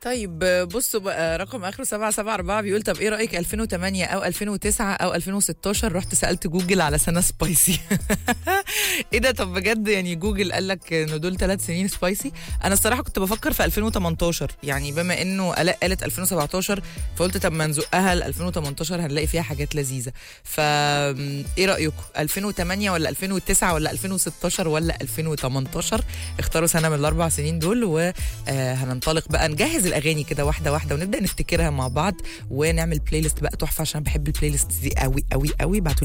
طيب بصوا بقى رقم اخره 774 بيقول طب ايه رايك 2008 او 2009 او 2016 رحت سالت جوجل على سنه سبايسي ايه ده طب بجد يعني جوجل قال لك انه دول ثلاث سنين سبايسي انا الصراحه كنت بفكر في 2018 يعني بما انه الاء قالت 2017 فقلت طب ما نزقها ل 2018 هنلاقي فيها حاجات لذيذه فا ايه رايكم 2008 ولا 2009 ولا 2016 ولا 2018 اختاروا سنه من الاربع سنين دول وهننطلق بقى نجهز الاغاني كده واحده واحده ونبدا نفتكرها مع بعض ونعمل بلاي ليست بقى تحفه عشان بحب البلاي ليست دي قوي قوي قوي بعتوا